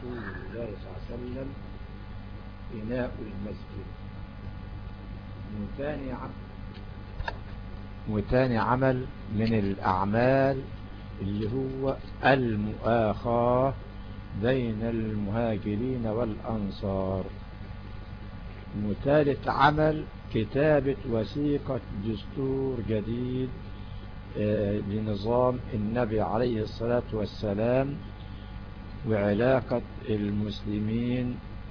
رسول الله صلى الله عليه وسلم بناء المسجد وثاني عمل وثاني عمل من الأعمال اللي هو المؤاخاة بين المهاجرين والأنصار وثالث عمل كتابة وثيقة دستور جديد آه، لنظام النبي عليه الصلاة والسلام وعلاقة المسلمين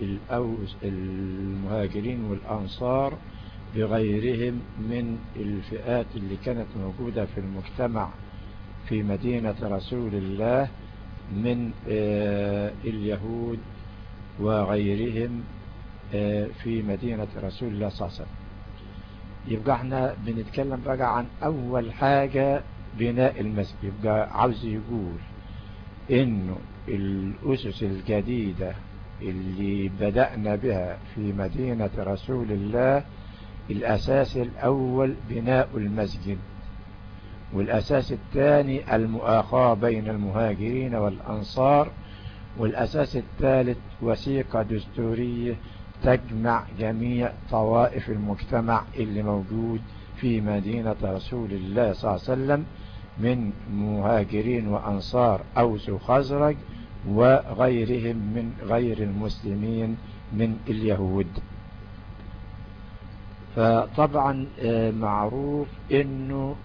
المهاجرين والأنصار بغيرهم من الفئات اللي كانت موجودة في المجتمع في مدينة رسول الله من آه، اليهود وغيرهم آه، في مدينة رسول الله صلى الله عليه وسلم يبقى احنا بنتكلم بقى عن اول حاجة بناء المسجد يبقى عاوز يقول انه الاسس الجديدة اللي بدأنا بها في مدينة رسول الله الاساس الاول بناء المسجد والاساس الثاني المؤاخاة بين المهاجرين والانصار والاساس الثالث وثيقة دستورية تجمع جميع طوائف المجتمع اللي موجود في مدينة رسول الله صلى الله عليه وسلم من مهاجرين وأنصار أوس وخزرج وغيرهم من غير المسلمين من اليهود فطبعا آه، معروف انه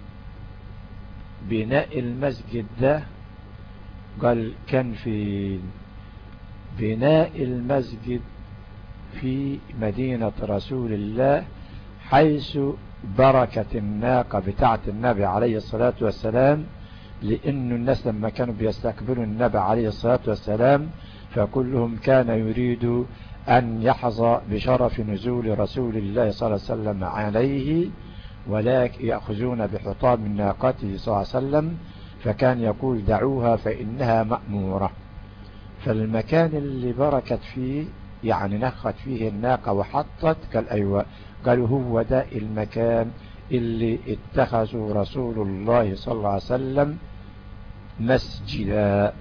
بناء المسجد ده قال كان في بناء المسجد في مدينة رسول الله حيث بركة الناقة بتاعة النبي عليه الصلاة والسلام لأن الناس لما كانوا بيستقبلوا النبي عليه الصلاة والسلام فكلهم كان يريد أن يحظى بشرف نزول رسول الله صلى الله عليه وسلم عليه ولكن يأخذون بحطام ناقته صلى الله عليه وسلم فكان يقول دعوها فإنها مأمورة فالمكان اللي بركت فيه يعني نخت فيه الناقة وحطت قال أيوة قالوا هو ده المكان اللي اتخذوا رسول الله صلى الله عليه وسلم مسجدا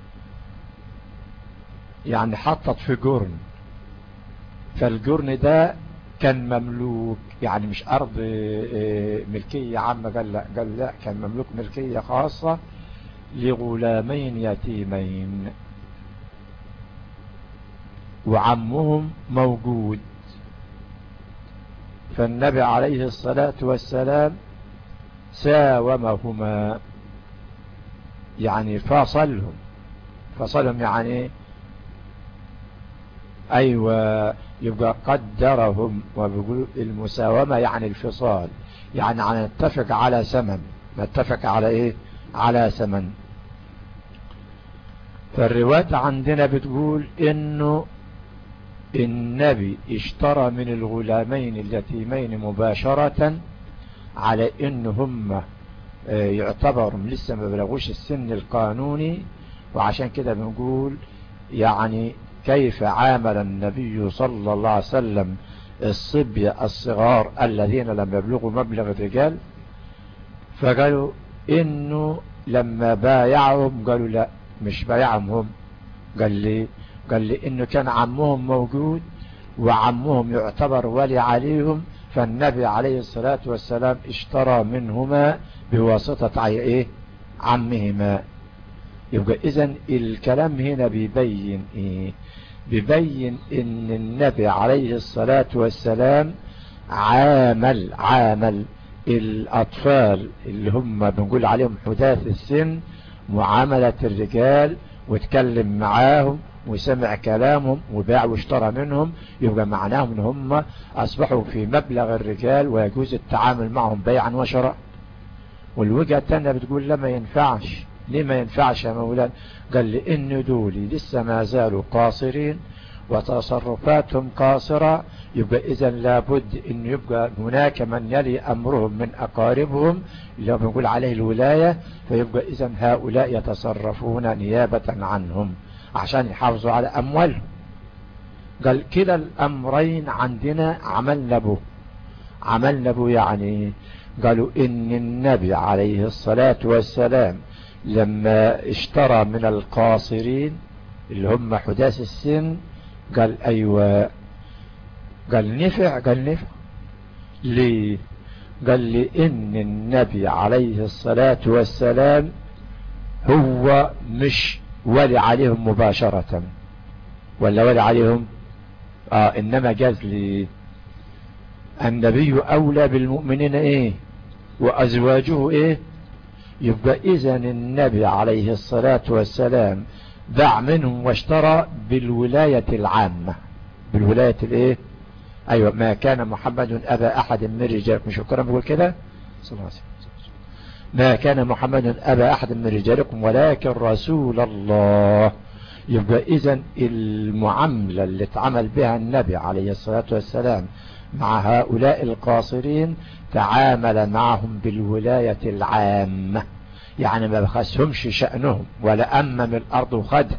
يعني حطت في جرن فالجرن ده كان مملوك يعني مش أرض آه، ملكية عامة قال لا قال لا كان مملوك ملكية خاصة لغلامين يتيمين وعمهم موجود فالنبي عليه الصلاة والسلام ساومهما يعني فاصلهم فصلهم يعني أيوة يبقى قدرهم وبيقول المساومة يعني الفصال يعني نتفق على ثمن نتفق على ايه على ثمن فالرواية عندنا بتقول انه النبي اشترى من الغلامين اليتيمين مباشرة على ان هم آه، يعتبروا لسه ما بلغوش السن القانوني وعشان كده بنقول يعني كيف عامل النبي صلى الله عليه وسلم الصبية الصغار الذين لم يبلغوا مبلغ الرجال فقالوا انه لما بايعهم قالوا لا مش بايعهم هم قال لي قال لي انه كان عمهم موجود وعمهم يعتبر ولي عليهم فالنبي عليه الصلاة والسلام اشترى منهما بواسطة ايه عمهما يبقى اذا الكلام هنا بيبين ايه بيبين ان النبي عليه الصلاة والسلام عامل عامل الاطفال اللي هم بنقول عليهم حداث السن معاملة الرجال واتكلم معاهم وسمع كلامهم وباع واشترى منهم يبقى معناهم ان هم اصبحوا في مبلغ الرجال ويجوز التعامل معهم بيعا وشراء والوجهة التانية بتقول لا ما ينفعش ليه ما ينفعش يا مولانا قال لي ان دولي لسه ما زالوا قاصرين وتصرفاتهم قاصرة يبقى اذا لابد ان يبقى هناك من يلي امرهم من اقاربهم اللي بنقول عليه الولاية فيبقى اذا هؤلاء يتصرفون نيابة عنهم عشان يحافظوا على أموالهم قال كلا الأمرين عندنا عملنا به عملنا به يعني قالوا إن النبي عليه الصلاة والسلام لما اشترى من القاصرين اللي هم حداث السن قال ايوه قال نفع قال نفع ليه قال لي ان النبي عليه الصلاة والسلام هو مش ولي عليهم مباشرة ولا ولي عليهم اه انما جاز لي النبي اولى بالمؤمنين ايه وازواجه ايه يبقى اذا النبي عليه الصلاة والسلام دع منهم واشترى بالولاية العامة بالولاية الايه ايوه ما كان محمد ابا احد من رجالكم مش الكرام بيقول كده صلى الله عليه وسلم ما كان محمد ابا احد من رجالكم ولكن رسول الله يبقى اذا المعاملة اللي اتعمل بها النبي عليه الصلاة والسلام مع هؤلاء القاصرين تعامل معهم بالولاية العامة يعني ما بخسهمش شأنهم ولا أمم الأرض وخده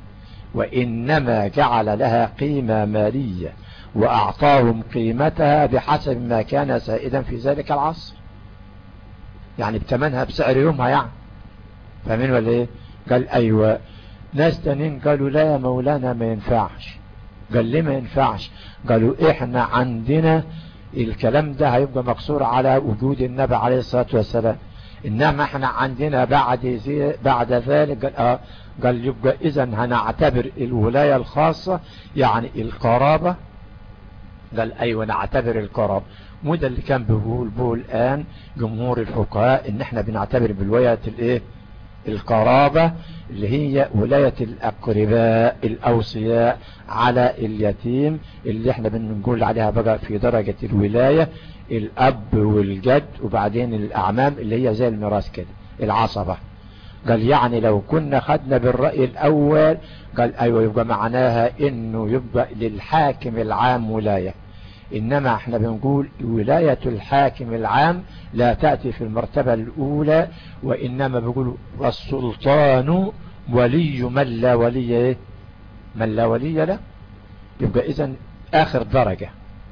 وإنما جعل لها قيمة مالية وأعطاهم قيمتها بحسب ما كان سائدا في ذلك العصر يعني بتمنها بسعر يومها يعني فمن ولا ايه قال ايوه ناس تانين قالوا لا يا مولانا ما ينفعش قال ليه ما ينفعش قالوا احنا عندنا الكلام ده هيبقى مقصور على وجود النبي عليه الصلاة والسلام انما احنا عندنا بعد بعد ذلك قال, آه قال يبقى اذا هنعتبر الولاية الخاصة يعني القرابة قال ايوه نعتبر القرابة وده اللي كان بيقول به الان جمهور الفقهاء ان احنا بنعتبر بالولاية الايه القرابة اللي هي ولاية الأقرباء الأوصياء على اليتيم اللي احنا بنقول عليها بقى في درجة الولاية الأب والجد وبعدين الأعمام اللي هي زي الميراث كده العصبة قال يعني لو كنا خدنا بالرأي الأول قال أيوة يبقى معناها إنه يبقى للحاكم العام ولاية إنما احنا بنقول ولاية الحاكم العام لا تأتي في المرتبة الأولى وإنما بيقولوا السلطان ولي من لا ولي من لا ولي له يبقى إذا آخر درجة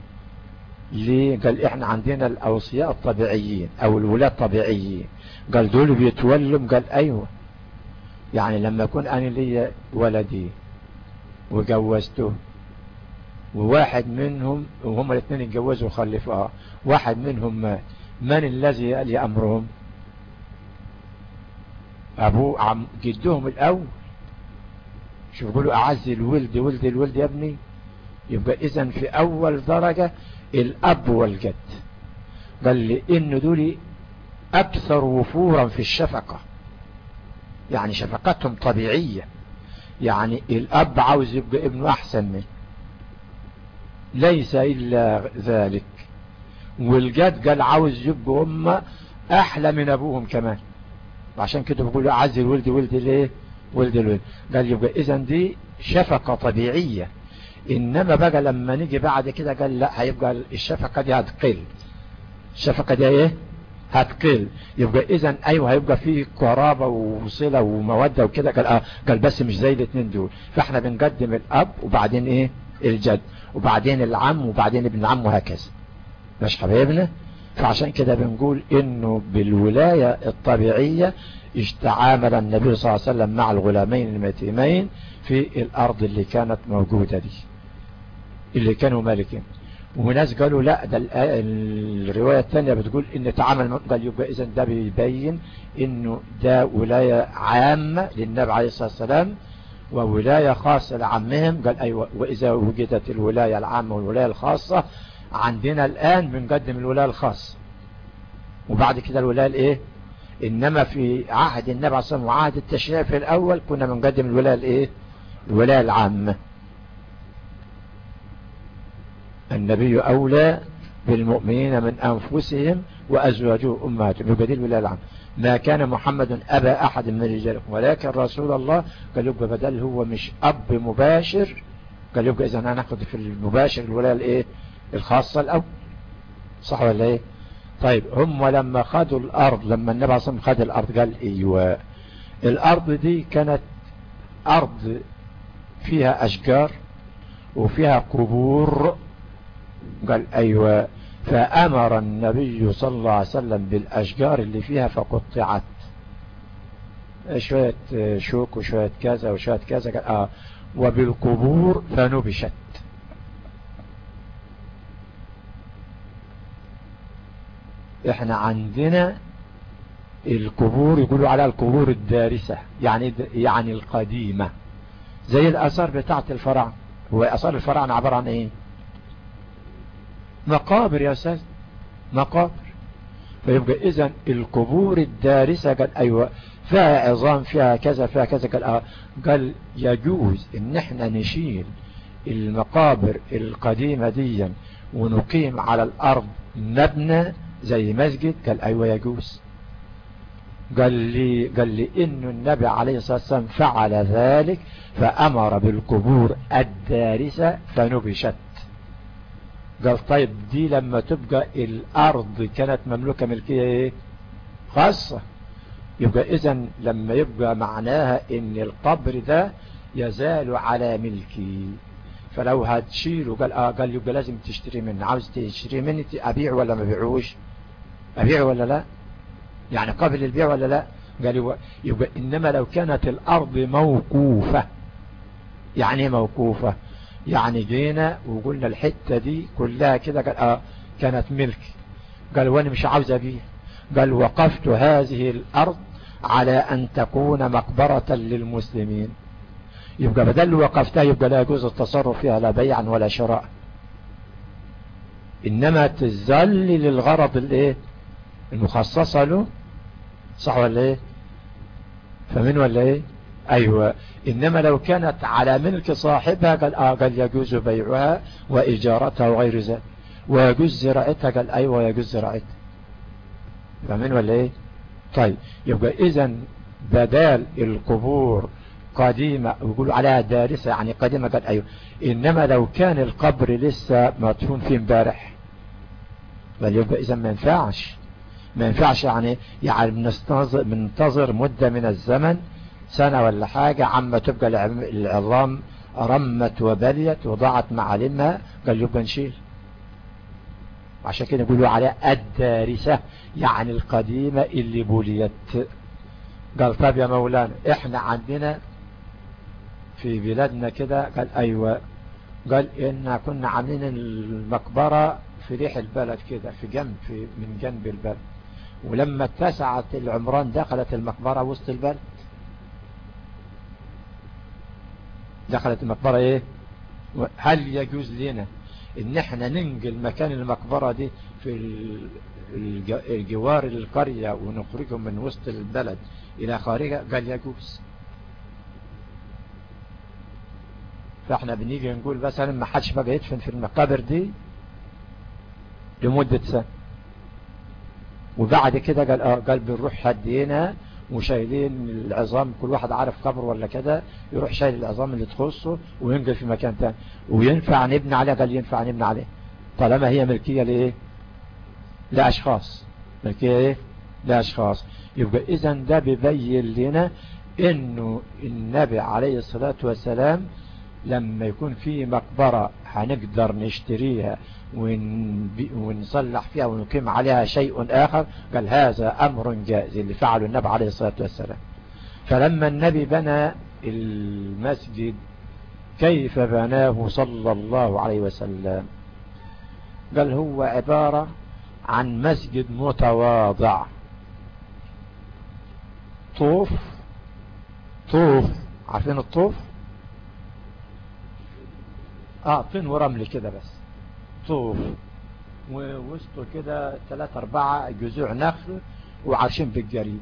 ليه قال احنا عندنا الأوصياء الطبيعيين أو الولاة الطبيعيين قال دول بيتولوا قال أيوة يعني لما يكون أنا لي ولدي وجوزته وواحد منهم وهم الاثنين اتجوزوا وخلفوا اه واحد منهم مات من الذي يألي أمرهم أبوه عم جدهم الأول شوف يقولوا أعز الولد ولد الولد يا ابني يبقى إذا في أول درجة الأب والجد قال لي إن دول أكثر وفورا في الشفقة يعني شفقتهم طبيعية يعني الأب عاوز يبقى ابنه أحسن منه ليس إلا ذلك والجد قال عاوز يبقوا هم أحلى من أبوهم كمان عشان كده بيقولوا أعز الولد ولد ليه ولد الولد قال يبقى إذا دي شفقة طبيعية إنما بقى لما نيجي بعد كده قال لا هيبقى الشفقة دي هتقل الشفقة دي ايه هتقل يبقى اذا ايوه هيبقى في قرابة وصلة ومودة وكده قال اه قال بس مش زي الاثنين دول فاحنا بنقدم الاب وبعدين ايه الجد وبعدين العم وبعدين ابن العم وهكذا مش حبيبنا فعشان كده بنقول انه بالولاية الطبيعية استعامل النبي صلى الله عليه وسلم مع الغلامين المتيمين في الارض اللي كانت موجودة دي اللي كانوا مالكين وناس قالوا لا ده الرواية الثانية بتقول ان تعامل قال يبقى اذا ده بيبين انه ده ولاية عامة للنبي عليه الصلاة والسلام وولاية خاصة لعمهم قال أيوة وإذا وجدت الولاية العامة والولاية الخاصة عندنا الآن بنقدم الولاية الخاصة وبعد كده الولاية الايه انما في عهد النبي عليه الصلاة والسلام وعهد التشريع في الاول كنا بنقدم الولاية الايه الولاية العامة النبي اولى بالمؤمنين من انفسهم وازواجه امهاتهم يبقى دي الولاية العامة ما كان محمد أبا أحد من رجالكم ولكن رسول الله قال يبقى بدل هو مش أب مباشر قال يبقى إذا هناخد في المباشر الولاية الإيه الخاصة الأول صح ولا إيه طيب هم لما خدوا الأرض لما النبي عليه خد الأرض قال إيوه الأرض دي كانت أرض فيها أشجار وفيها قبور قال أيوه فأمر النبي صلى الله عليه وسلم بالأشجار اللي فيها فقطعت شوية شوك وشوية كذا وشوية كذا آه وبالقبور فنبشت احنا عندنا القبور يقولوا على القبور الدارسة يعني يعني القديمة زي الأثار بتاعت الفراعنة هو أثار الفراعنة عبارة عن ايه مقابر يا أستاذ مقابر فيبقى إذا القبور الدارسة قال أيوة فيها عظام فيها كذا فيها كذا قال, آه قال يجوز إن احنا نشيل المقابر القديمة دي ونقيم على الأرض مبنى زي مسجد قال أيوة يجوز قال لي قال لي إن النبي عليه الصلاة والسلام فعل ذلك فأمر بالقبور الدارسة فنبشت قال طيب دي لما تبقى الأرض كانت مملوكة ملكية ايه خاصة يبقى إذا لما يبقى معناها إن القبر ده يزال على ملكي فلو هتشيله قال آه قال يبقى لازم تشتري مني عاوز تشتري مني أبيع ولا ما بيعوش أبيع ولا لا يعني قبل البيع ولا لا قال يبقى إنما لو كانت الأرض موقوفة يعني موقوفة يعني جينا وقلنا الحتة دي كلها كده قال آه كانت ملك قال وانا مش عاوز ابيع قال وقفت هذه الارض على ان تكون مقبرة للمسلمين يبقى بدل وقفتها يبقى لا يجوز التصرف فيها لا بيعا ولا شراء انما تزل للغرض الايه المخصصة له صح ولا ايه فمن ولا ايه ايوه انما لو كانت على ملك صاحبها قال اه قال يجوز بيعها واجارتها وغير ذلك ويجوز زراعتها قال ايوه يجوز زراعتها فمن ولا ايه طيب يبقى اذا بدال القبور قديمة ويقولوا عليها دارسة يعني قديمة قال ايوه انما لو كان القبر لسه مدفون فيه امبارح بل يبقى اذا ما ينفعش ما ينفعش يعني يعني بننتظر بننتظر مدة من الزمن سنة ولا حاجة عما تبقى العظام رمت وبليت وضاعت معالمها قال يبقى نشيل عشان كده يقولوا عليها الدارسة يعني القديمة اللي بوليت قال طب يا مولانا احنا عندنا في بلادنا كده قال ايوه قال ان كنا عاملين المقبرة في ريح البلد كده في جنب في من جنب البلد ولما اتسعت العمران دخلت المقبرة وسط البلد دخلت المقبرة ايه هل يجوز لنا ان احنا ننقل مكان المقبرة دي في الجوار القرية ونخرجهم من وسط البلد الى خارجها قال يجوز فاحنا بنيجي نقول مثلا ما حدش بقى يدفن في المقابر دي لمدة سنة وبعد كده قال اه قال بنروح هدينا وشايلين العظام كل واحد عارف قبر ولا كده يروح شايل العظام اللي تخصه وينقل في مكان تاني وينفع نبني عليه قال ينفع نبني عليه طالما هي ملكية لايه لاشخاص ملكية ايه لاشخاص يبقى اذا ده بيبين لنا انه النبي عليه الصلاة والسلام لما يكون في مقبرة هنقدر نشتريها ونصلح فيها ونقيم عليها شيء آخر قال هذا أمر جائز اللي فعله النبي عليه الصلاة والسلام فلما النبي بنى المسجد كيف بناه صلى الله عليه وسلم قال هو عبارة عن مسجد متواضع طوف طوف عارفين الطوف اه طين ورمل كده بس طوف ووسطه كده ثلاثة أربعة جذوع نخل وعارشين بالجريد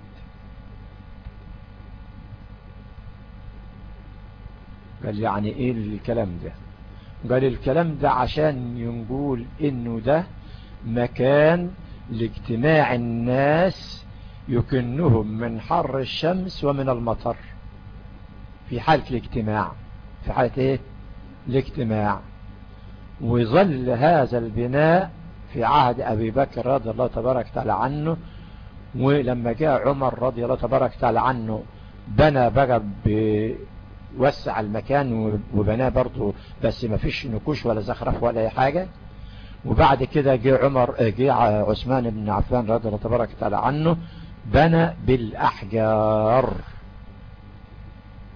قال يعني ايه الكلام ده قال الكلام ده عشان نقول انه ده مكان لاجتماع الناس يكنهم من حر الشمس ومن المطر في حالة الاجتماع في حالة ايه الاجتماع وظل هذا البناء في عهد أبي بكر رضي الله تبارك تعالى عنه ولما جاء عمر رضي الله تبارك تعالى عنه بنى بقى بوسع المكان وبناه برضه بس ما فيش نكوش ولا زخرف ولا اي حاجة وبعد كده جاء عمر جاء عثمان بن عفان رضي الله تبارك تعالى عنه بنى بالأحجار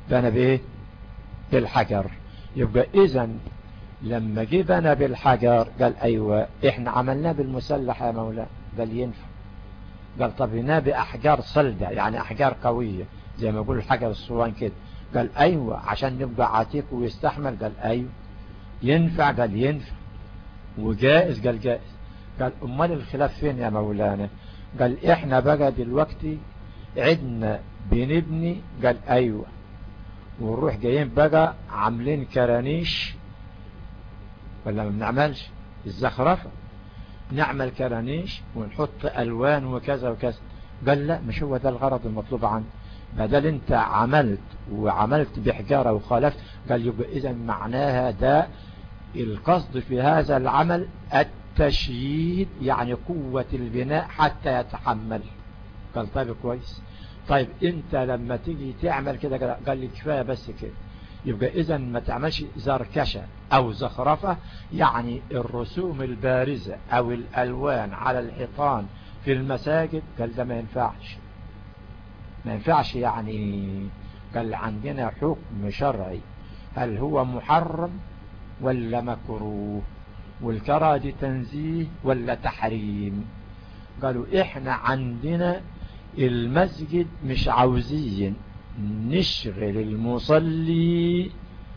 بنى بايه بالحجر يبقى اذا لما جه بنى بالحجر قال ايوه احنا عملناه بالمسلح يا مولا قال ينفع قال طب هنا بأحجار صلدة يعني أحجار قوية زي ما يقول الحجر الصوان كده قال أيوة عشان نبقى عتيق ويستحمل قال أيوة ينفع قال ينفع وجائز قال جائز قال أمال الخلاف فين يا مولانا قال إحنا بقى دلوقتي عدنا بنبني قال أيوة ونروح جايين بقى عاملين كرانيش ولا ما بنعملش الزخرفة نعمل كرانيش ونحط ألوان وكذا وكذا قال لا مش هو ده الغرض المطلوب عنه بدل انت عملت وعملت بحجارة وخالفت قال يبقى اذا معناها ده القصد في هذا العمل التشييد يعني قوة البناء حتى يتحمل قال طيب كويس طيب انت لما تيجي تعمل كده قال لي كفاية بس كده يبقى اذا ما تعملش زركشة او زخرفة يعني الرسوم البارزة او الالوان على الحيطان في المساجد قال ده ما ينفعش ما ينفعش يعني قال عندنا حكم شرعي هل هو محرم ولا مكروه والكراه دي تنزيه ولا تحريم قالوا احنا عندنا المسجد مش عاوزين نشغل المصلي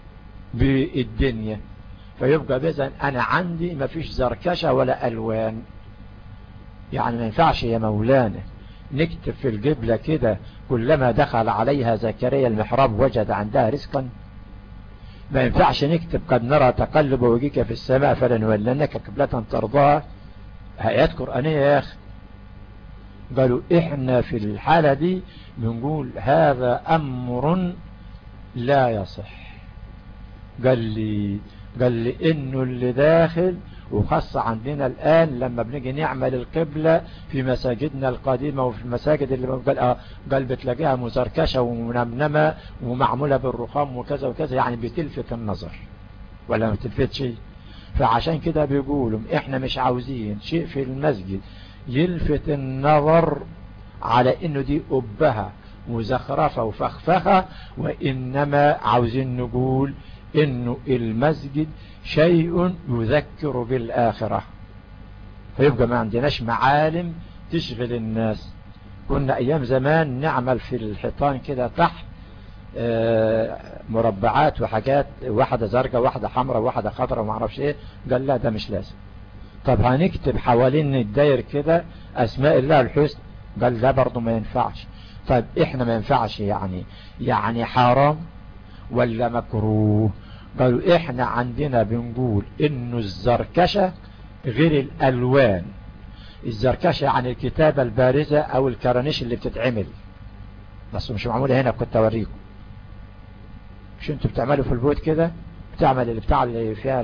بالدنيا فيبقى بذن انا عندي ما فيش زركشة ولا الوان يعني ما ينفعش يا مولانا نكتب في القبلة كده كلما دخل عليها زكريا المحراب وجد عندها رزقا ما ينفعش نكتب قد نرى تقلب وجهك في السماء فلنولنك قبلة ترضاها آيات قرآنية يا أخي قالوا إحنا في الحالة دي بنقول هذا أمر لا يصح قال لي قال لي إنه اللي داخل وخاصة عندنا الآن لما بنيجي نعمل القبلة في مساجدنا القديمة وفي المساجد اللي قال, آه قال بتلاقيها مزركشة ومنمنمة ومعمولة بالرخام وكذا وكذا يعني بتلفت النظر ولا ما بتلفتش فعشان كده بيقولوا احنا مش عاوزين شيء في المسجد يلفت النظر على انه دي أبها مزخرفة وفخفخة وإنما عاوزين نقول انه المسجد شيء يذكر بالآخرة فيبقى ما عندناش معالم تشغل الناس كنا ايام زمان نعمل في الحيطان كده تحت مربعات وحاجات واحدة زرقاء واحدة حمراء واحدة خضراء وما اعرفش ايه قال لا ده مش لازم طب هنكتب حوالين الداير كده اسماء الله الحسن قال ده برضه ما ينفعش طيب احنا ما ينفعش يعني يعني حرام ولا مكروه قالوا احنا عندنا بنقول انه الزركشة غير الالوان الزركشة عن الكتابة البارزة او الكرانيش اللي بتتعمل بس مش معمولة هنا كنت اوريكم مش انتوا بتعملوا في البيوت كده بتعمل اللي بتاع اللي فيها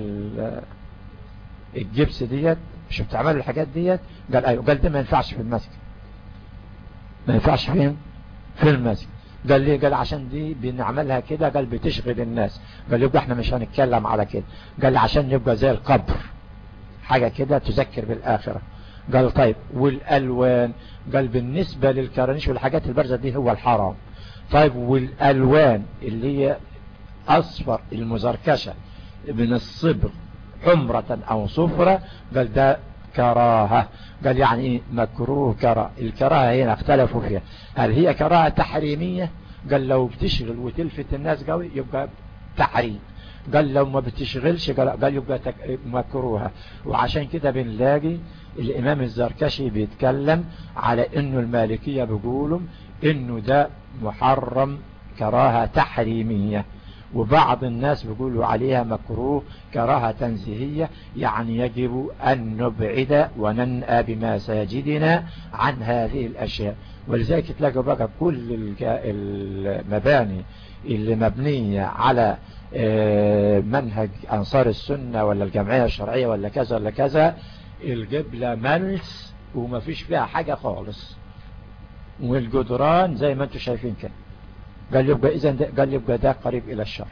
الجبس ديت مش بتعملوا الحاجات ديت قال ايوه قال ده ما ينفعش في المسجد ما ينفعش فين في المسجد قال ليه قال عشان دي بنعملها كده قال بتشغل الناس قال يبقى احنا مش هنتكلم على كده قال عشان يبقى زي القبر حاجة كده تذكر بالآخرة قال طيب والألوان قال بالنسبة للكرانيش والحاجات البارزة دي هو الحرام طيب والألوان اللي هي أصفر المزركشة من الصبر حمرة أو صفرة قال ده كراهة قال يعني ايه مكروه كراهة الكراهة هنا اختلفوا فيها هل هي كراهة تحريمية قال لو بتشغل وتلفت الناس قوي يبقى تحريم قال لو ما بتشغلش قال, قال يبقى مكروهة وعشان كده بنلاقي الامام الزركشي بيتكلم على انه المالكية بيقولوا انه ده محرم كراهة تحريمية وبعض الناس بيقولوا عليها مكروه كراهة تنزيهية يعني يجب أن نبعد وننأى بمساجدنا عن هذه الأشياء ولذلك تلاقوا بقى كل المباني اللي مبنية على منهج أنصار السنة ولا الجمعية الشرعية ولا كذا ولا كذا القبلة ملس وما فيش فيها حاجة خالص والجدران زي ما انتم شايفين كده قال يبقى إذا قال يبقى ده قريب إلى الشر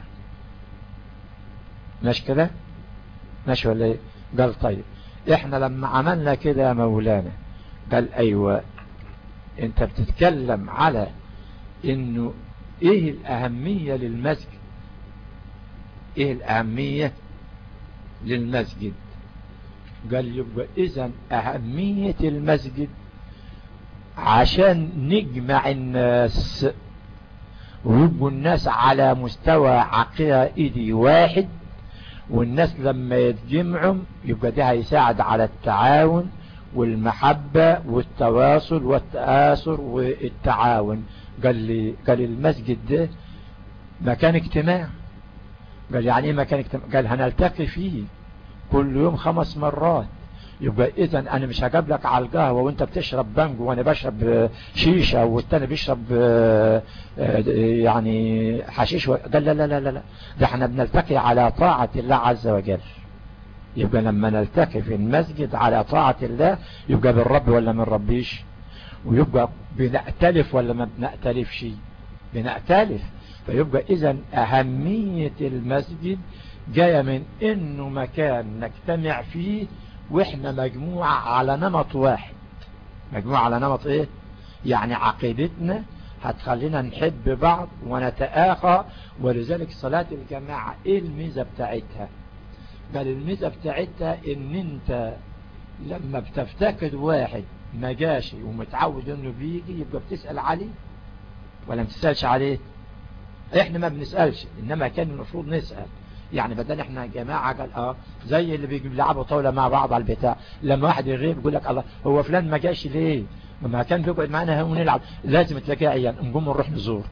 مش كده مش ولا ايه قال طيب احنا لما عملنا كده يا مولانا قال ايوه انت بتتكلم على انه ايه الاهمية للمسجد ايه الاهمية للمسجد قال يبقى اذا اهمية المسجد عشان نجمع الناس ويبقوا الناس على مستوى عقائدي واحد والناس لما يتجمعوا يبقى ده هيساعد على التعاون والمحبة والتواصل والتآثر والتعاون قال لي قال المسجد ده مكان اجتماع قال يعني ايه مكان اجتماع قال هنلتقي فيه كل يوم خمس مرات يبقى اذا انا مش هجاب على القهوة وانت بتشرب بانجو وانا بشرب شيشة والتاني بيشرب آه، آه، يعني حشيش قال لا لا لا لا ده احنا بنلتقي على طاعة الله عز وجل يبقى لما نلتقي في المسجد على طاعة الله يبقى بالرب ولا من ربيش ويبقى بنأتلف ولا ما بنأتلفش بنأتلف فيبقى اذا اهمية المسجد جاية من انه مكان نجتمع فيه واحنا مجموعة على نمط واحد مجموعة على نمط ايه يعني عقيدتنا هتخلينا نحب بعض ونتآخى ولذلك صلاة الجماعة ايه الميزة بتاعتها بل الميزة بتاعتها ان انت لما بتفتقد واحد ما جاشي ومتعود انه بيجي يبقى بتسأل عليه ولا ما بتسألش عليه احنا ما بنسألش انما كان المفروض نسأل يعني بدل احنا جماعة قال اه زي اللي بيلعبوا طاولة مع بعض على البتاع لما واحد يغيب يقول لك الله هو فلان ما جاش ليه ما كان بيقعد معانا ونلعب لازم تلاقيه عيان نقوم نروح نزور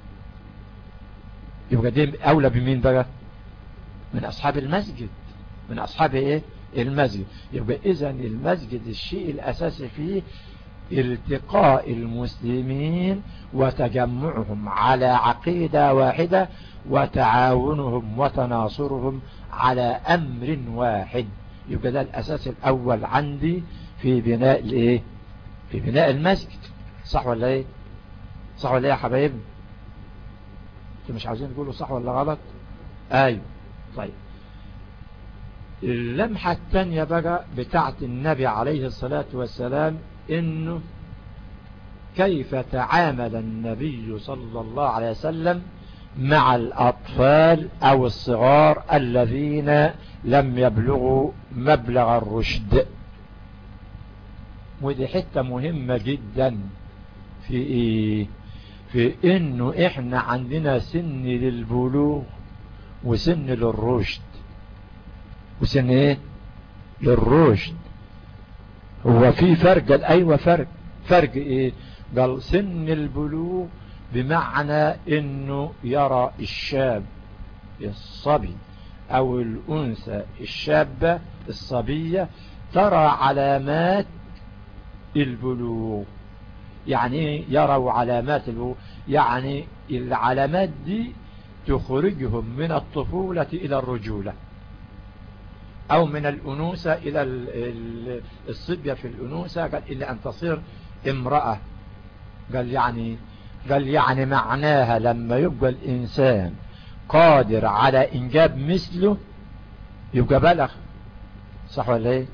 يبقى دي اولى بمين بقى من اصحاب المسجد من اصحاب ايه المسجد يبقى اذا المسجد الشيء الاساسي فيه التقاء المسلمين وتجمعهم على عقيدة واحدة وتعاونهم وتناصرهم على أمر واحد يبقى ده الأساس الأول عندي في بناء الايه في بناء المسجد صح ولا ايه صح ولا ايه يا حبايب انتوا مش عاوزين تقولوا صح ولا غلط ايوه طيب اللمحة الثانية بقى بتاعت النبي عليه الصلاة والسلام انه كيف تعامل النبي صلى الله عليه وسلم مع الأطفال أو الصغار الذين لم يبلغوا مبلغ الرشد ودي حتة مهمة جدا في إيه في إنه إحنا عندنا سن للبلوغ وسن للرشد وسن إيه للرشد هو في فرق قال أيوة فرق فرق إيه قال سن البلوغ بمعنى انه يرى الشاب الصبي او الانثى الشابة الصبية ترى علامات البلوغ يعني يروا علامات البلوغ يعني العلامات دي تخرجهم من الطفولة الى الرجولة او من الانوثة الى الصبية في الانوثة قال الى ان تصير امرأة قال يعني قال يعني معناها لما يبقى الإنسان قادر على إنجاب مثله يبقى بلغ صح ولا ايه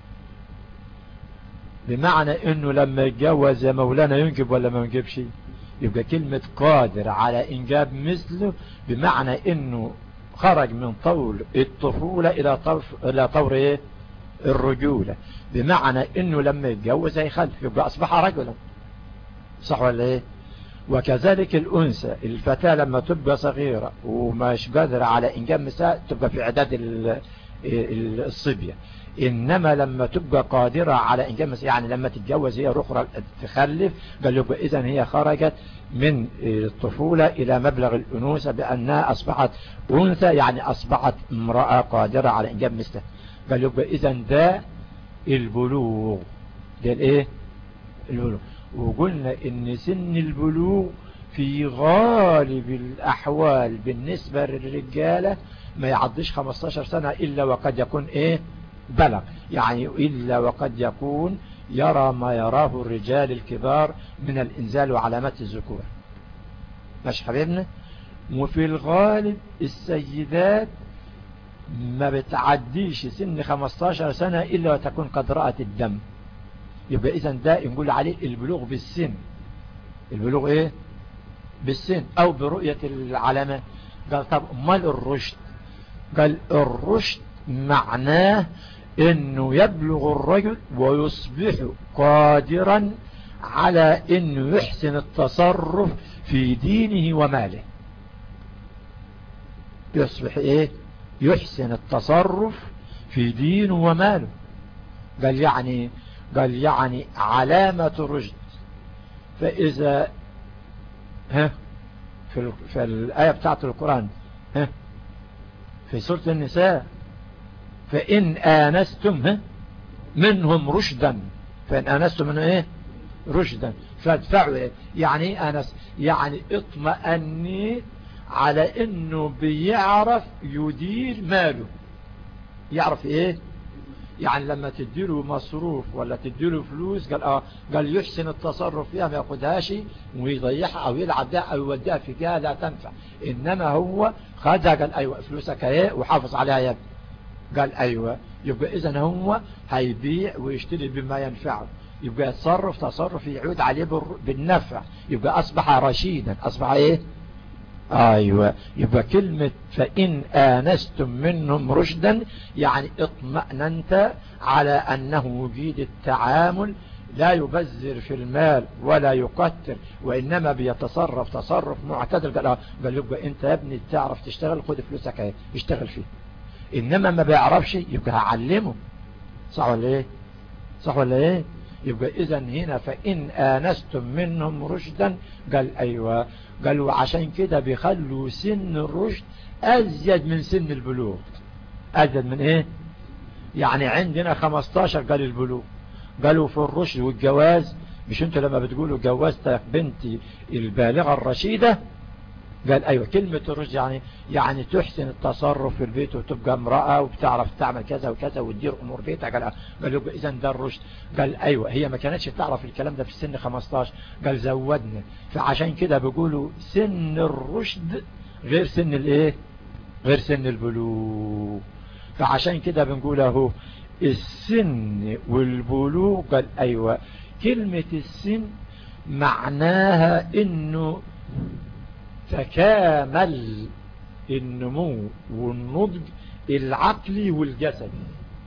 بمعنى انه لما يتجوز مولانا ينجب ولا ما ينجبش يبقى كلمة قادر على انجاب مثله بمعنى انه خرج من طول الطفولة الى طور الى طور ايه الرجولة بمعنى انه لما يتجوز هيخلف يبقى اصبح رجلا صح ولا ايه وكذلك الأنثى الفتاة لما تبقى صغيرة ومش قادرة على إنجاب مساء تبقى في إعداد الصبية إنما لما تبقى قادرة على إنجاب مساء يعني لما تتجوز هي رخرة تخلف قال يبقى إذن هي خرجت من الطفولة إلى مبلغ الأنوثة بأنها أصبحت أنثى يعني أصبحت امرأة قادرة على إنجاب مثله قال يبقى إذن ده البلوغ ده الإيه البلوغ وقلنا ان سن البلوغ في غالب الاحوال بالنسبة للرجالة ما يعديش 15 سنة الا وقد يكون ايه بلغ يعني الا وقد يكون يرى ما يراه الرجال الكبار من الانزال وعلامات الذكور مش حبيبنا وفي الغالب السيدات ما بتعديش سن 15 سنة إلا وتكون قد رأت الدم يبقى اذا ده نقول عليه البلوغ بالسن البلوغ ايه بالسن او برؤية العلامة قال طب امال الرشد قال الرشد معناه انه يبلغ الرجل ويصبح قادرا على انه يحسن التصرف في دينه وماله يصبح ايه يحسن التصرف في دينه وماله قال يعني قال يعني علامة رشد فإذا ها في, في الآية بتاعت القرآن ها في سورة النساء فإن آنستم ها منهم رشدا فإن آنستم منهم إيه رشدا فادفعوا إيه يعني إيه آنس يعني اطمأني على إنه بيعرف يدير ماله يعرف إيه يعني لما تديله مصروف ولا تديله فلوس قال اه قال يحسن التصرف فيها ما ياخدهاش ويضيعها او يلعب ده او يوديها في جهه لا تنفع انما هو خدها قال ايوه فلوسك اهي وحافظ عليها يا ابني قال ايوه يبقى اذا هو هيبيع ويشتري بما ينفعه يبقى يتصرف تصرف يعود عليه بالنفع يبقى اصبح رشيدا اصبح ايه ايوه يبقى كلمة فان انستم منهم رشدا يعني اطمأننت على انه يجيد التعامل لا يبذر في المال ولا يقتر وإنما بيتصرف تصرف معتدل قال آه، قال يبقى أنت يا ابني تعرف تشتغل خد فلوسك اهي اشتغل فيه إنما ما بيعرفش يبقى هعلمه صح ولا إيه صح ولا إيه يبقى إذا هنا فإن آنستم منهم رشدا قال أيوة قالوا عشان كده بيخلوا سن الرشد أزيد من سن البلوغ أزيد من إيه يعني عندنا 15 قال البلوغ قالوا في الرشد والجواز مش انتوا لما بتقولوا جوزت بنتي البالغة الرشيدة قال ايوه كلمة الرشد يعني يعني تحسن التصرف في البيت وتبقى امرأة وبتعرف تعمل كذا وكذا وتدير امور بيتها قال قال اذا ده الرشد قال ايوه هي ما كانتش تعرف الكلام ده في السن 15 قال زودنا فعشان كده بيقولوا سن الرشد غير سن الايه غير سن البلوغ فعشان كده بنقول اهو السن والبلوغ قال ايوه كلمة السن معناها انه تكامل النمو والنضج العقلي والجسدي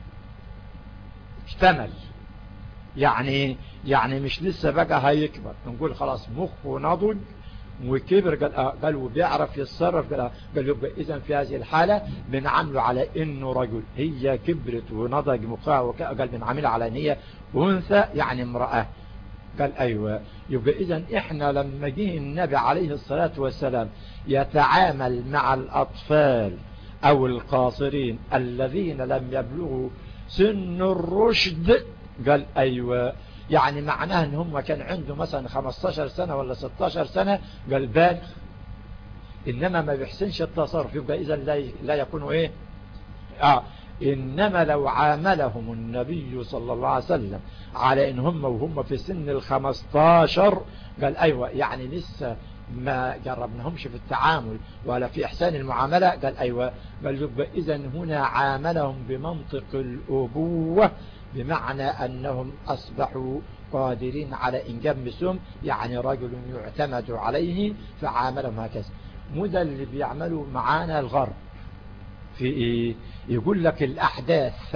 اشتمل يعني يعني مش لسه بقى هيكبر نقول خلاص مخه نضج وكبر قال آه قال وبيعرف يتصرف قال, آه قال يبقى اذا في هذه الحالة بنعمله على انه رجل هي كبرت ونضج مخها قال بنعمله على ان هي انثى يعني امرأة قال أيوة يبقى إذا إحنا لما جه النبي عليه الصلاة والسلام يتعامل مع الأطفال أو القاصرين الذين لم يبلغوا سن الرشد قال أيوة يعني معناه ان هم كان عنده مثلا 15 سنة ولا 16 سنة قال بالغ انما ما بيحسنش التصرف يبقى اذا لا يكون ايه اه إنما لو عاملهم النبي صلى الله عليه وسلم على إن هم وهم في سن الخمستاشر قال أيوة يعني لسه ما جربناهمش في التعامل ولا في إحسان المعاملة قال أيوة قال يبقى إذا هنا عاملهم بمنطق الأبوة بمعنى أنهم أصبحوا قادرين على إنجاب مسهم يعني رجل يعتمد عليه فعاملهم هكذا مدى اللي بيعملوا معانا الغرب في إيه يقول لك الأحداث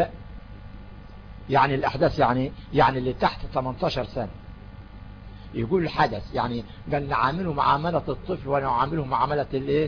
يعني الأحداث يعني يعني اللي تحت 18 سنة يقول الحدث يعني قال نعامله معاملة الطفل ونعامله معاملة الايه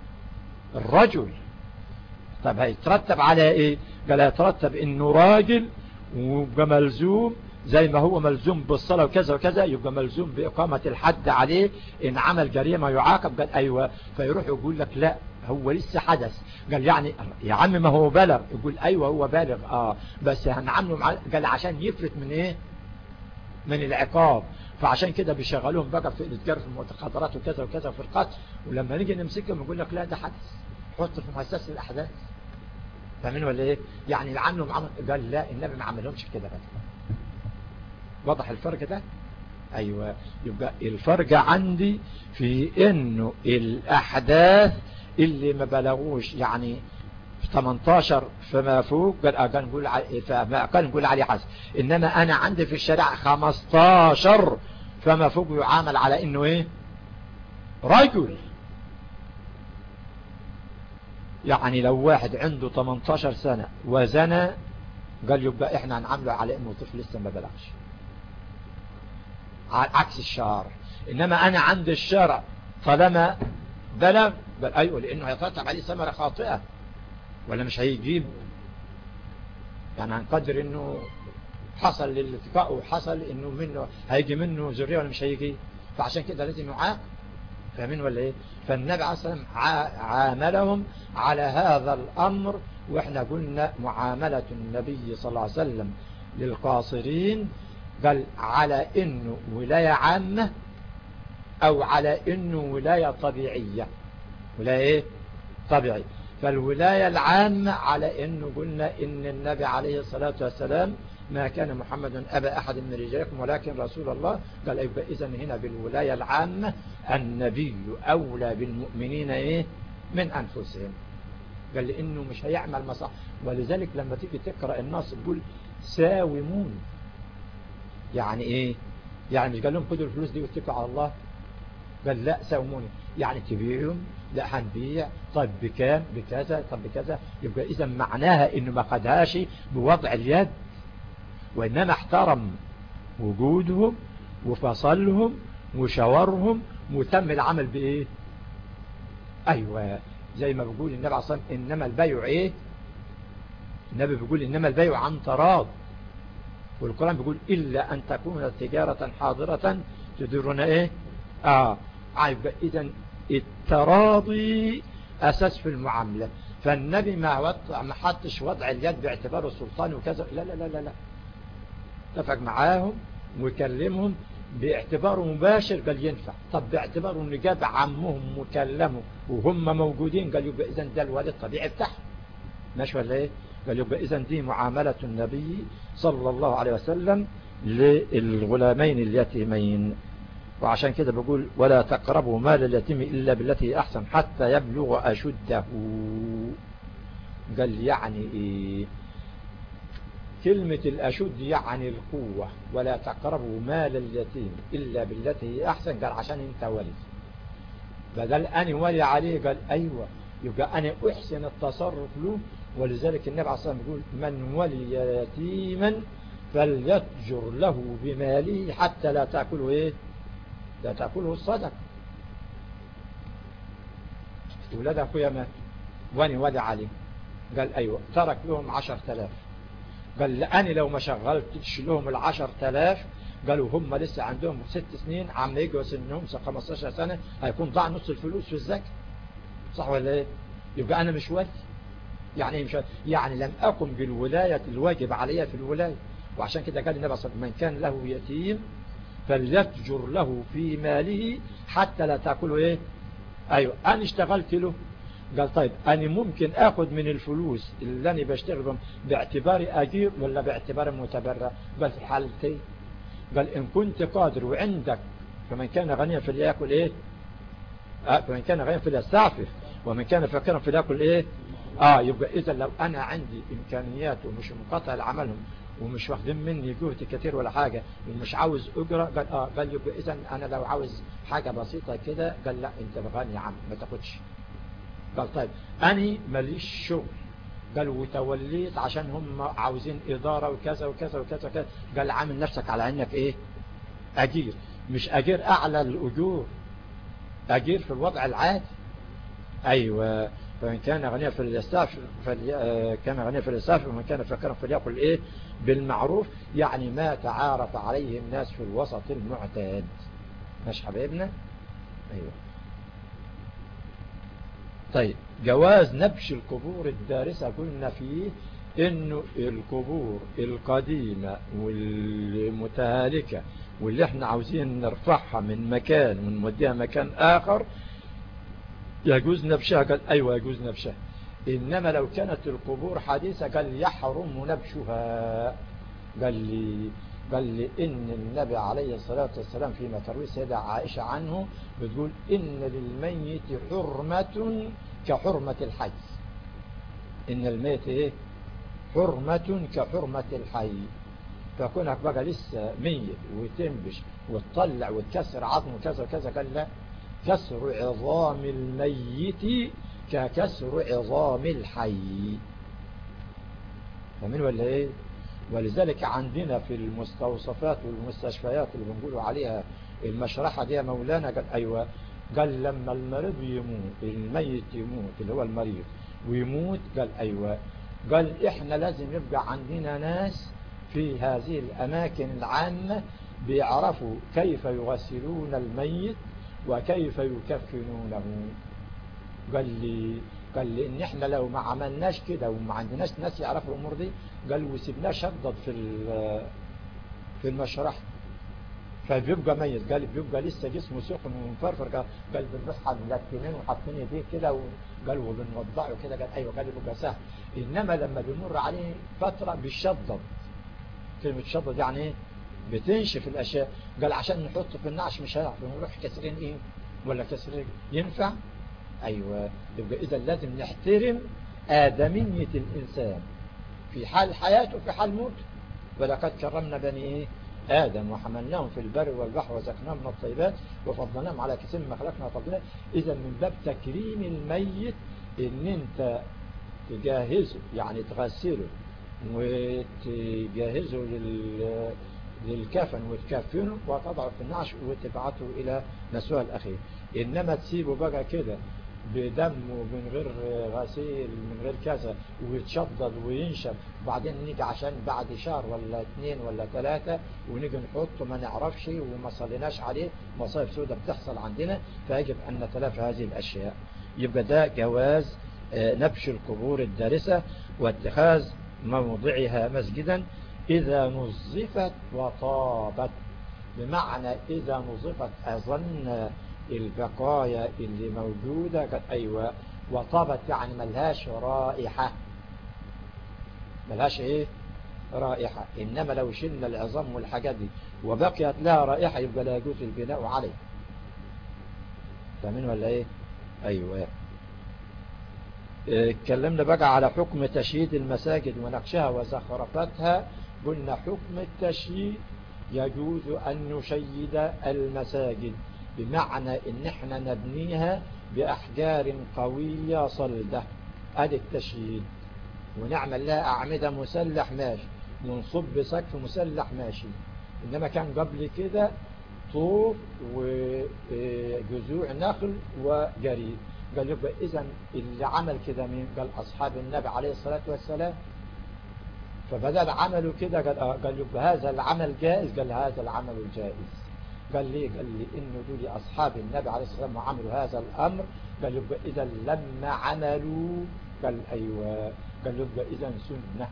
الرجل طب هيترتب على ايه قال هيترتب انه راجل ويبقى ملزوم زي ما هو ملزوم بالصلاة وكذا وكذا يبقى ملزوم بإقامة الحد عليه إن عمل جريمة يعاقب قال أيوة فيروح يقول لك لا هو لسه حدث قال يعني يا عم ما هو بالغ يقول ايوه هو بالغ اه بس هنعامله مع قال عشان يفلت من ايه من العقاب فعشان كده بيشغلوهم بقى في الاتجار في المتخدرات وكذا وكذا في القتل ولما نيجي نمسكهم يقول لك لا ده حدث حط في مؤسسه الاحداث فاهمين ولا ايه يعني العامله معامل قال لا النبي ما عملهمش كده بقى واضح الفرق ده ايوه يبقى الفرق عندي في انه الاحداث اللي ما بلغوش يعني 18 فما فوق قال قال نقول فما قال نقول عليه حسن انما انا عندي في الشريعه 15 فما فوق يعامل على انه ايه رجل يعني لو واحد عنده 18 سنة وزنى قال يبقى احنا هنعامله على انه طفل لسه ما بلغش عكس الشرع انما انا عند الشرع طالما بلغ بل ايوه لانه هيترتب عليه ثمره خاطئه ولا مش هيجيب يعني هنقدر انه حصل للالتقاء وحصل انه منه هيجي منه ذريه ولا مش هيجي فعشان كده لازم يعاق فاهمين ولا ايه فالنبي عليه الصلاه والسلام عاملهم على هذا الامر واحنا قلنا معامله النبي صلى الله عليه وسلم للقاصرين قال على انه ولايه عامه او على انه ولايه طبيعيه ولايه ايه طبيعيه فالولايه العامه على انه قلنا ان النبي عليه الصلاه والسلام ما كان محمد أبا أحد من رجالكم ولكن رسول الله قال يبقى إذا هنا بالولاية العامة النبي أولى بالمؤمنين إيه من أنفسهم قال لأنه مش هيعمل مصح ولذلك لما تيجي تقرأ النص تقول ساومون يعني إيه يعني مش قال لهم خدوا الفلوس دي واتكلوا على الله قال لا ساوموني يعني تبيعهم لا هنبيع طيب بكام بكذا طب بكذا يبقى إذا معناها إنه ما خدهاش بوضع اليد وإنما احترم وجودهم وفصلهم وشاورهم وتم العمل بإيه أيوة زي ما بيقول النبي عليه الصلاة والسلام إنما البيع إيه النبي بيقول إنما البيع عن تراض والقرآن بيقول إلا أن تكون تجارة حاضرة تدرنا إيه آه عيب إذا التراضي أساس في المعاملة فالنبي ما وضع ما حطش وضع اليد باعتباره سلطان وكذا لا لا لا لا, لا. اتفق معاهم ويكلمهم باعتباره مباشر قال ينفع طب باعتباره ان جاب عمهم وكلمه وهم موجودين قال يبقى اذا ده الوالد الطبيعي بتاعه ماشي ولا ايه قال يبقى اذا دي معاملة النبي صلى الله عليه وسلم للغلامين اليتيمين وعشان كده بقول ولا تقربوا مال اليتيم إلا بالتي أحسن حتى يبلغ أشده قال يعني إيه كلمة الأشد يعني القوة ولا تقربوا مال اليتيم إلا بالتي هي أحسن قال عشان انت ولي بدل أنا ولي عليه قال أيوة يبقى أنا أحسن التصرف له ولذلك النبي عليه الصلاة والسلام يقول من ولي يتيما فليتجر له بماله حتى لا تأكله إيه لا تأكله الصدق ولاد أخويا مات واني ولي عليه قال أيوة ترك لهم عشر تلاف قال لأني لو ما شغلتش لهم العشر تلاف قالوا هم لسه عندهم ست سنين عم يجوا سنهم 15 سنة هيكون ضاع نص الفلوس في الزكاة صح ولا ايه يبقى انا مش ولي يعني مش يعني لم اقم بالولاية الواجب عليها في الولاية وعشان كده قال النبي صلى الله عليه وسلم من كان له يتيم فليتجر له في ماله حتى لا تأكله ايه ايوه انا اشتغلت له قال طيب أنا ممكن أخذ من الفلوس اللي أنا بشتغل بهم باعتباري أجير ولا باعتباري متبرع قال في حالتين قال إن كنت قادر وعندك فمن كان غنيا فليأكل إيه آه فمن كان غنيا فليستعفف ومن كان فقيرا فليأكل إيه آه يبقى إذا لو أنا عندي إمكانيات ومش منقطع لعملهم ومش واخدين مني جهد كتير ولا حاجة ومش عاوز أجرة قال آه قال يبقى إذا أنا لو عاوز حاجة بسيطة كده قال لا أنت غني يا عم ما تاخدش قال طيب أنا ماليش شغل قال وتوليت عشان هم عاوزين إدارة وكذا وكذا وكذا وكذا قال عامل نفسك على أنك إيه أجير مش أجير أعلى الأجور أجير في الوضع العادي أيوة فمن كان غنيا فليستعف فلي... كان غنيا فليستعف ومن كان فقيرا فليأكل إيه بالمعروف يعني ما تعارف عليه الناس في الوسط المعتاد مش حبيبنا أيوة طيب جواز نبش القبور الدارسة قلنا فيه انه القبور القديمة والمتهالكة واللي احنا عاوزين نرفعها من مكان ونوديها مكان اخر يجوز نبشها قال ايوه يجوز نبشها انما لو كانت القبور حديثة قال يحرم نبشها قال لي قال لي ان النبي عليه الصلاة والسلام فيما تروي سيدة عائشة عنه بتقول ان للميت حرمة كحرمة الحي ان الميت ايه حرمة كحرمة الحي فكونك بقى لسه ميت وتنبش وتطلع وتكسر عظم وكذا وكذا قال لا كسر عظام الميت ككسر عظام الحي فمن ولا ايه ولذلك عندنا في المستوصفات والمستشفيات اللي بنقولوا عليها المشرحة دي مولانا قال ايوه قال لما المريض يموت الميت يموت اللي هو المريض ويموت قال ايوه قال احنا لازم يبقى عندنا ناس في هذه الاماكن العامة بيعرفوا كيف يغسلون الميت وكيف يكفنونه قال لي قال لي ان احنا لو ما عملناش كده وما عندناش ناس يعرفوا الامور دي قال وسيبناه شدد في في المشرح فبيبقى ميت قال بيبقى لسه جسمه سخن ومفرفر قال بنصحى ملتمين وحاطين ايديه كده وقال وبنوضعه كده قال ايوه قال بيبقى سهل انما لما بيمر عليه فتره بيشدد كلمه شدد يعني ايه بتنشف الاشياء قال عشان نحطه في النعش مش هيعرف نروح كسرين ايه ولا كسرين ينفع ايوه يبقى اذا لازم نحترم ادمية الانسان في حال حياته وفي حال موته ولقد كرمنا بني ايه آدم وحملناهم في البر والبحر وزكناهم من الطيبات وفضلناهم على كثير ما خلقنا فضلنا إذا من باب تكريم الميت إن أنت تجهزه يعني تغسله وتجهزه لل للكفن وتكفنه وتضعه في النعش وتبعته إلى نسوها الأخير إنما تسيبه بقى كده بدم ومن غير غسيل من غير كذا ويتشدد وينشف وبعدين نيجي عشان بعد شهر ولا اثنين ولا ثلاثة ونيجي نحطه ما نعرفش وما صليناش عليه مصايب سودة بتحصل عندنا فيجب أن نتلافى هذه الأشياء يبقى ده جواز نبش القبور الدارسة واتخاذ موضعها مسجدا إذا نظفت وطابت بمعنى إذا نظفت أظن البقايا اللي موجودة قد أيوة وطابت يعني ملهاش رائحة ملهاش ايه رائحة إنما لو شلنا العظام والحاجات دي وبقيت لها رائحة يبقى لا يجوز البناء عليه فمن ولا ايه ايوه اتكلمنا بقى على حكم تشييد المساجد ونقشها وزخرفتها قلنا حكم التشييد يجوز أن نشيد المساجد بمعنى ان احنا نبنيها بأحجار قوية صلدة ادي التشييد ونعمل لها أعمدة مسلح ماشي ونصب سقف مسلح ماشي إنما كان قبل كده طوب وجذوع نخل وجريد قال يبقى إذا اللي عمل كده مين قال أصحاب النبي عليه الصلاة والسلام فبدأ عملوا كده قال, آه قال يبقى هذا العمل جائز قال هذا العمل جائز قال لي قال لي إنه دول أصحاب النبي عليه الصلاة والسلام وعملوا هذا الأمر قال يبقى إذا لما عملوا قال أيوة قال يبقى إذا سنة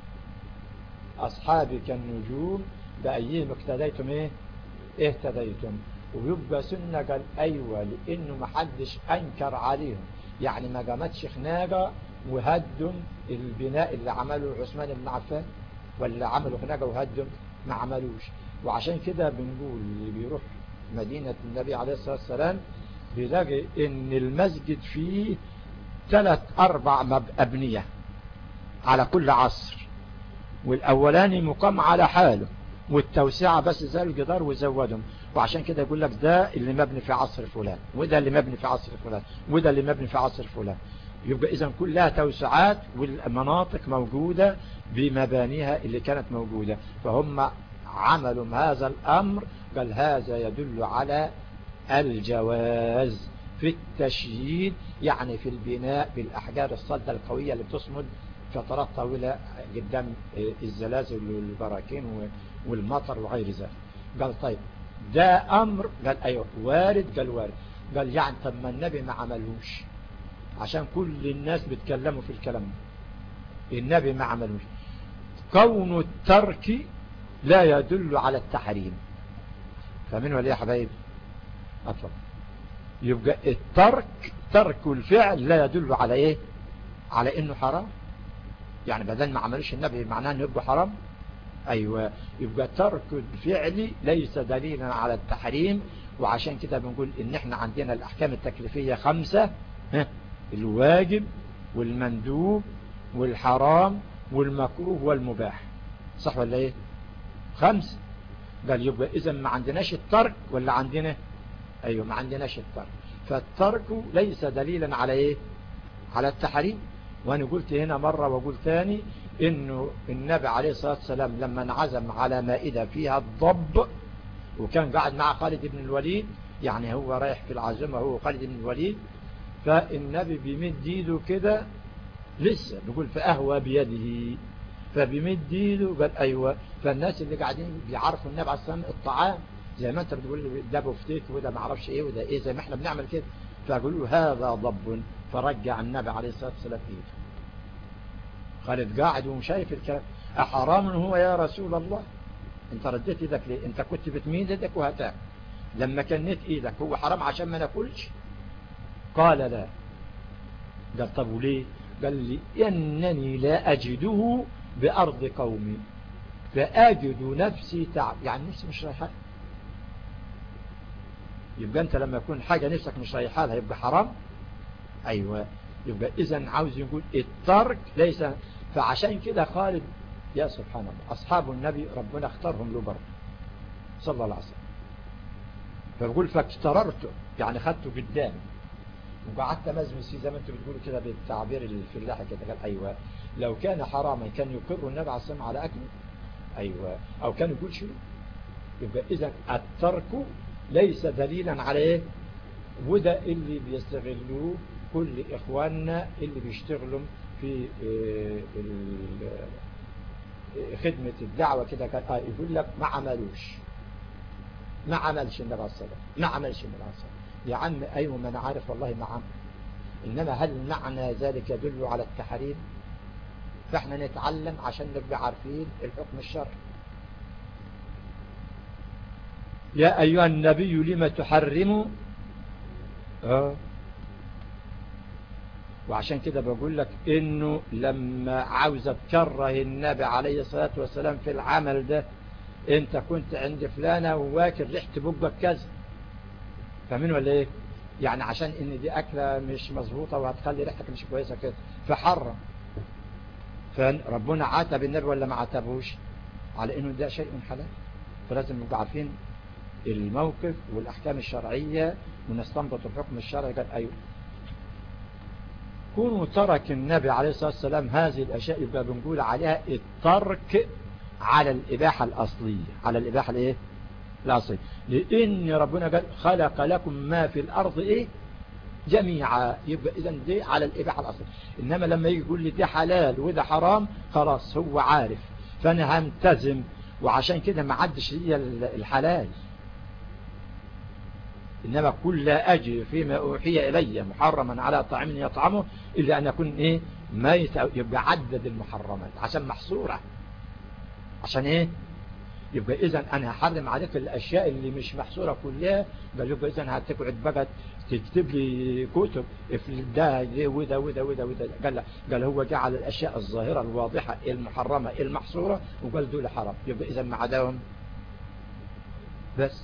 أصحابي كالنجوم بأيهم اقتديتم إيه اهتديتم ويبقى سنة قال أيوة لأنه ما حدش أنكر عليهم يعني ما قامتش خناقة وهدم البناء اللي عمله عثمان بن عفان ولا عملوا خناقة وهدم ما عملوش وعشان كده بنقول اللي بيروح مدينة النبي عليه الصلاة والسلام بيلاقي ان المسجد فيه ثلاث اربع ابنية على كل عصر والاولاني مقام على حاله والتوسعة بس زي الجدار وزودهم وعشان كده يقول لك ده اللي مبني في عصر فلان وده اللي مبني في عصر فلان وده اللي مبني في عصر فلان يبقى اذا كلها توسعات والمناطق موجودة بمبانيها اللي كانت موجودة فهم عملوا هذا الأمر قال هذا يدل على الجواز في التشييد يعني في البناء بالأحجار الصلدة القوية اللي بتصمد فترات طويلة قدام الزلازل والبراكين والمطر وغير ذلك قال طيب ده أمر قال أيوه وارد قال وارد قال يعني طب ما النبي ما عملوش عشان كل الناس بيتكلموا في الكلام ده النبي ما عملوش كون الترك لا يدل على التحريم فمن ولا يا حبايب أطلق يبقى الترك ترك الفعل لا يدل على ايه على انه حرام يعني بدل ما عملوش النبي معناه انه يبقى حرام ايوه يبقى ترك الفعل ليس دليلا على التحريم وعشان كده بنقول ان احنا عندنا الاحكام التكليفية خمسة ها الواجب والمندوب والحرام والمكروه والمباح صح ولا ايه خمسة قال يبقى اذا ما عندناش الترك ولا عندنا ايوه ما عندناش الترك فالترك ليس دليلا على ايه على التحريم وانا قلت هنا مرة وقلت ثاني انه النبي عليه الصلاة والسلام لما انعزم على مائدة فيها الضب وكان قاعد مع خالد بن الوليد يعني هو رايح في العزمة هو خالد بن الوليد فالنبي بيمد ايده كده لسه بيقول فأهوى بيده فبيمد ايده قال ايوه فالناس اللي قاعدين بيعرفوا النبي عليه الصلاة والسلام الطعام زي ما انت بتقول ده بفتيك وده ما اعرفش ايه وده ايه زي ما احنا بنعمل كده فقالوا هذا ضب فرجع النبي عليه الصلاة والسلام ايده خالد قاعد وشايف الكلام أحرام هو يا رسول الله انت رديت ايدك ليه انت كنت بتميل ايدك وهتاك لما كنت ايدك هو حرام عشان ما ناكلش قال لا قال طب وليه قال لي انني لا اجده بارض قومي فاجد نفسي تعب يعني نفسي مش رايحه يبقى انت لما يكون حاجة نفسك مش رايحه لها يبقى حرام ايوه يبقى اذا عاوز يقول الترك ليس فعشان كده خالد يا سبحان الله أصحاب النبي ربنا اختارهم له برضه صلى الله عليه وسلم فبقول فاكتررته يعني خدته قدامي وقعدت مزمس زي ما انتم بتقولوا كده بالتعبير الفلاحي كده قال ايوه لو كان حراما كان يقر النبي عليه الصلاه على اكله ايوه او كان يقول شنو يبقى اذا الترك ليس دليلا على ايه وده اللي بيستغلوه كل اخواننا اللي بيشتغلوا في خدمة الدعوة كده كان آه يقول لك ما عملوش ما عملش النبي عليه الصلاة ما عملش النبي عليه الصلاة يا عم أيوة ما أنا عارف والله ما عمل إنما هل معنى ذلك يدل على التحريم فإحنا نتعلم عشان نبقى عارفين الحكم الشرعي يا أيها النبي لما تحرم آه وعشان كده بقول لك انه لما عاوز تكره النبي عليه الصلاة والسلام في العمل ده انت كنت عند فلانة وواكل ريحة بقك كذا فاهمين ولا ايه يعني عشان ان دي اكلة مش مظبوطة وهتخلي ريحتك مش كويسة كده فحرم فربنا عاتب النبي ولا ما عاتبوش على انه ده شيء حلال فلازم نبقى عارفين الموقف والاحكام الشرعية ونستنبط الحكم الشرعي قال ايوه كونوا ترك النبي عليه الصلاة والسلام هذه الأشياء يبقى بنقول عليها الترك على الإباحة الأصلية على الإباحة الإيه الأصلية لأن ربنا قال خلق لكم ما في الأرض إيه جميعا يبقى إذا دي على الإباحة الأصلية إنما لما يجي يقول لي ده حلال وده حرام خلاص هو عارف فأنا همتزم وعشان كده ما عدش لي الحلال إنما كل لا أجر فيما أوحي إلي محرما على طعام يطعمه إلا أن يكون إيه ما يبقى عدد المحرمات عشان محصورة عشان إيه يبقى إذا أنا هحرم عليك الأشياء اللي مش محصورة كلها بل يبقى إذا هتقعد بقى تكتب لي كتب ده وده وده وده وده قال لا قال هو جعل الأشياء الظاهرة الواضحة المحرمة المحصورة وقال دول حرام يبقى إذا ما عداهم بس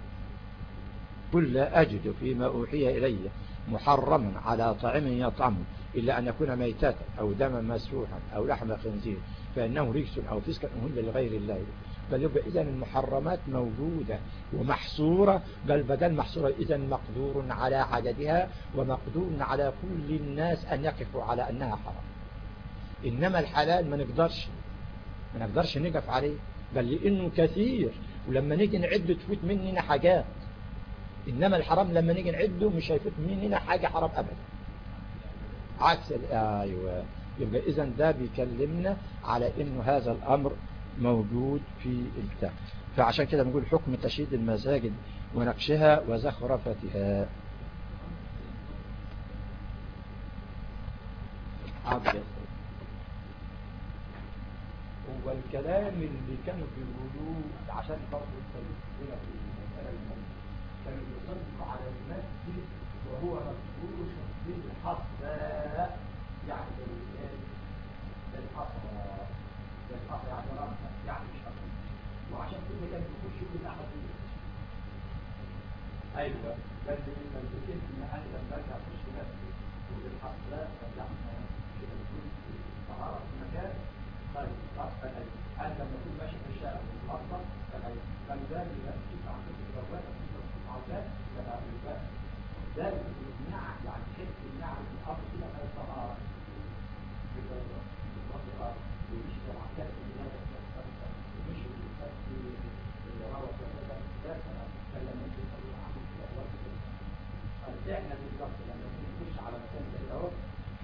قل لا أجد فيما أوحي إلي محرما على طعم يطعمه إلا أن يكون ميتاتا أو دما مسفوحا أو لحم خنزير فإنه رجس أو فسكا أهل لغير الله بل يبقى إذا المحرمات موجودة ومحصورة بل بدل محصورة إذا مقدور على عددها ومقدور على كل الناس أن يقفوا على أنها حرام إنما الحلال ما نقدرش ما نقدرش نقف عليه بل لأنه كثير ولما نيجي نعد تفوت مننا حاجات إنما الحرام لما نيجي نعده مش هيفوت مننا حاجة حرام أبدا عكس أيوة يبقى إذا ده بيكلمنا على إنه هذا الأمر موجود في البتاع فعشان كده بنقول حكم تشييد المساجد ونقشها وزخرفتها هو الكلام اللي كانوا بيقولوه عشان برضه التلفزيون في المسألة كان يصدق على المسجد وهو مفروش بالحصى يعني بالحصى بالحصى يعني رمزة يعني مش حصى وعشان كده كان بيخش بالأحد أيوة بس لما بتكلم إن أنا لما أرجع أخش مسجد وبالحصى رجعنا كده بكون طهارة في مكان طيب أصلا أنا لما أكون ماشي في الشارع بالحصى فلذلك لا تشوف عن فكرة الرواتب ذلك ذلك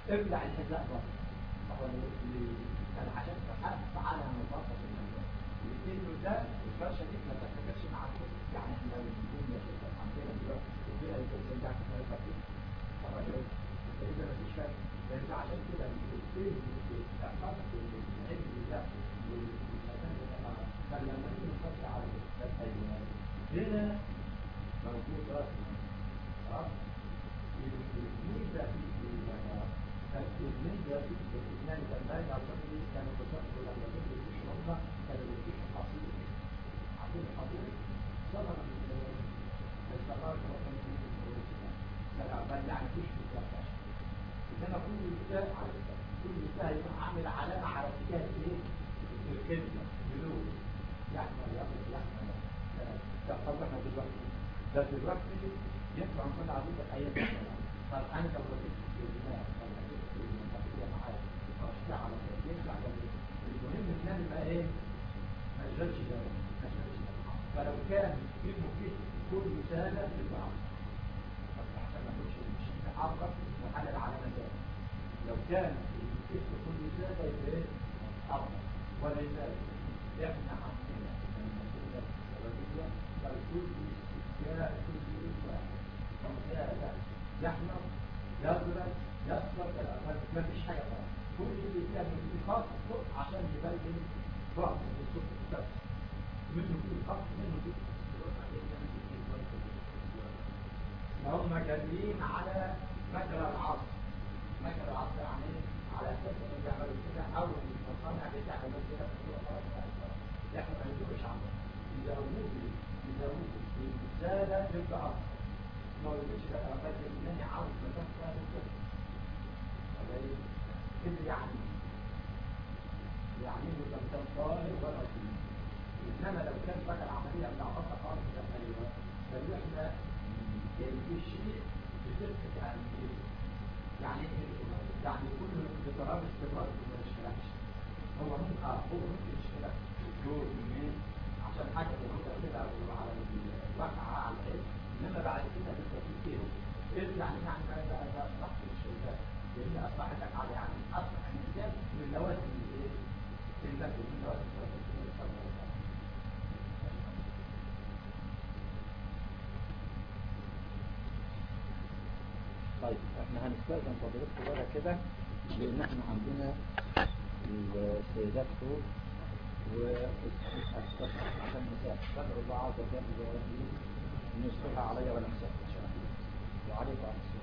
ابلع الحذاء بره كان عشان تحقق على مفاصل المنزل لانه ده الفرشه دي ما تتكلمش معاك يعني احنا لو الدنيا شايفه عندنا دلوقتي البيئه اللي بتنزل في الطريقه دي فاذا ما فيش فرق لان عشان كده الفيلم اعتقد العلم ده فلما نيجي نخش على الايمان هنا موجود راس اه الميزه في الميزه في الاثنان كان باين على الرجل كانوا بيصحوا لما كانوا بيشربوا كانوا بيشربوا حصير حصير حصير صبر الاستقرار بل يعني فيش مكافأة انما كل مثال على كل مثال يكون عامل علامة على اتجاه ايه؟ الكلمة بلون يحمل يقف يحمل ده طبعا دلوقتي ده دلوقتي ينفع نكون عايزين الايام طب انا لو ركبت في الدماغ ولا ركبت في المنطقه معايا اشتغل على ينفع المهم ان انا بقى ايه ما اشغلش ده ما اشغلش ده فلو كان في مفيد كل سنه يبقى عشان ما نقولش مش نعرف وحلل على مزاج لو كان الاسم كل سنه يبقى ايه افضل ولذلك احنا عندنا المسؤوليه السببيه فالكل استثناء كل اسم زيادة يحمر يضرب يصفر ما فيش حاجة طبعا كل اللي كان في خط فوق عشان يبين بعض الصوت بس منه في خط منه في هم جايين على مجرى العصر مجرى العصر يعني على اساس انهم بيعملوا كده او المصانع بتعمل كده في احنا ما ندورش عنه يزودوا يزودوا الرسالة تبقى أكثر ما يقولش بقى أنا بدل إنني عاوز مكان ثاني كده كده يعني يعني إنه كان كان طالب ولا فيه إنما لو كان بقى العملية بتاع بطل خالص ده أيوه فإحنا في شيء بتفكر يعني يعني يعني كل اضطراب استمرار ما يشتغلش هو ممكن اه هو ممكن يشتغل دور من عشان حاجه موجوده كده على الواقعه على العلم انما بعد كده تبقى في كده ايه يعني يعني ده ده اصبحت الشيطان لان اصبحت على يعني اصبح الانسان من لوازم الايه؟ المادة من لوازم طيب احنا هنستخدم فضيلتكم ورا كده لان احنا عندنا السيدات فوق عشان نساء بدر الله عز وجل ان يسترها علي ولا نساء ان شاء الله وعليكم السلام